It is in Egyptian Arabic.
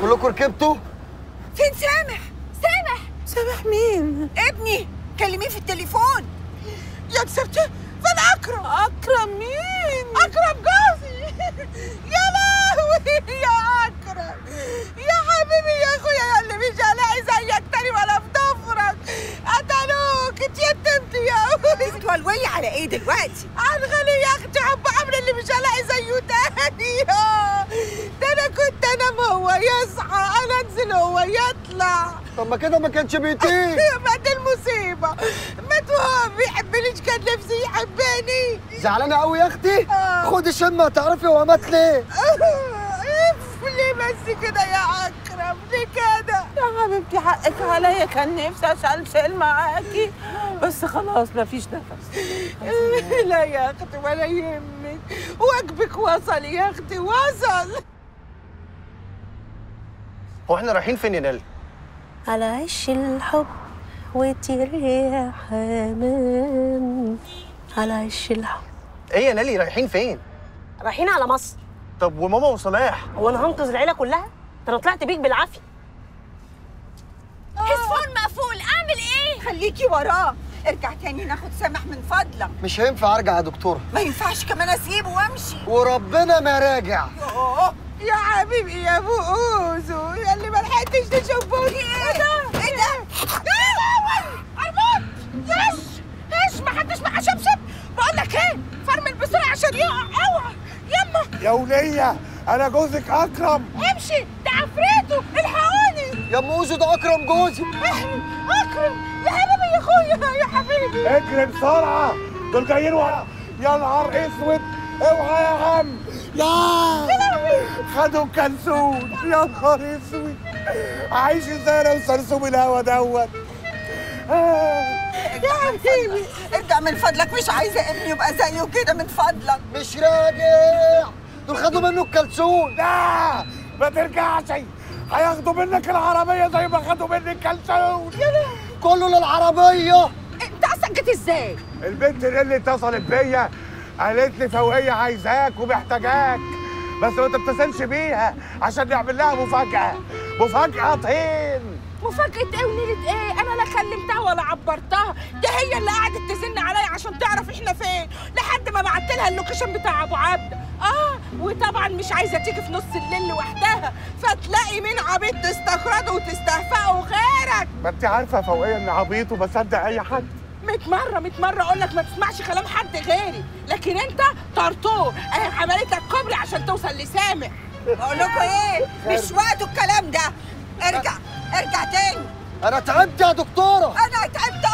كلكم ركبتوا فين سامح سامح سامح مين؟ ابني كلميه في التليفون يا كسبت فين اكرم؟ اكرم مين؟ اكرم جوزي يا لهوي يا اكرم يا حبيبي يا اخويا يا اللي مش هلاقي زيك تاني ولا في ضفرك قتلوك اتيتمت يا بتولولي على ايه دلوقتي عنغلي يا اختي حب عمرو اللي مش هلاقي زيه تاني ده انا كنت انام هو يصحى انا انزل هو يطلع طب ما كده ما كانش بيطير ما دي المصيبه مات وهو ما بيحبنيش كان نفسي يحبني زعلانه قوي يا اختي آه. خدي شمه تعرفي هو مات ليه اف ليه بس كده يا اكرم ليه كده يا حبيبتي حقك عليا كان نفسي اسلسل معاكي بس خلاص مفيش نفس لا يا اختي ولا يهمك واجبك وصل يا اختي وصل هو احنا رايحين فين يا نيل؟ على عش الحب وطير يا حمام على عش الحب ايه يا نيلي رايحين فين؟ رايحين على مصر طب وماما وسماح؟ هو انا هنقذ العيله كلها ده انا طلعت بيك بالعافيه هيدفون مقفول اعمل ايه خليكي وراه ارجع تاني ناخد سامح من فضلك مش هينفع ارجع يا دكتوره ما ينفعش كمان اسيبه وامشي وربنا ما راجع أوه، يا حبيبي يا ابو اوزو يا اللي ما لحقتش تشوفوني ايه ده ايه ده الموت يش ايش ما حدش معاه شبشب بقول لك ايه فرمل بسرعه عشان يقع اوعى يما يا ولية أنا جوزك أكرم امشي ده عفريته الحقوني يا ام اوزو ده اكرم جوزي اكرم يا حبيبي يا اخويا يا حبيبي اجري بسرعة دول جايين ورا يا نهار أسود اوعى يا عم يا خدوا كلثوم يا نهار أسود عايش ازاي أنا وسرسوم الهوا دوت آه. يا حبيبي ارجع من فضلك مش عايزه ابني يبقى زيه كده من فضلك مش راجع دول خدوا منه الكلسون لا ما ترجعش هياخدوا منك العربية زي ما خدوا مني الكلثوم كله للعربيه انت اصلا جيت ازاي البنت دي اللي اتصلت بيا قالت لي فوقية عايزاك ومحتاجاك بس ما تتصلش بيها عشان نعمل لها مفاجأة مفاجأة طين مفاجأة ايه ونيلة ايه؟ أنا لا كلمتها ولا عبرتها، دي هي اللي قعدت تزن عليا عشان تعرف احنا فين، لحد ما بعت لها اللوكيشن بتاع أبو عبده، آه وطبعا مش عايزة تيجي في نص الليل لوحدها، فتلاقي مين عبيط تستخرجه وتستهفأه غيرك، ما انت عارفة فوقية اني عبيط وبصدق أي حد 100 مرة 100 مرة أقول لك ما تسمعش كلام حد غيري، لكن أنت طرطور، أهي عملت لك كوبري عشان توصل لسامح. بقول لكم ايه مش وقته الكلام ده ارجع ارجع تاني انا تعبت يا دكتوره انا تعبت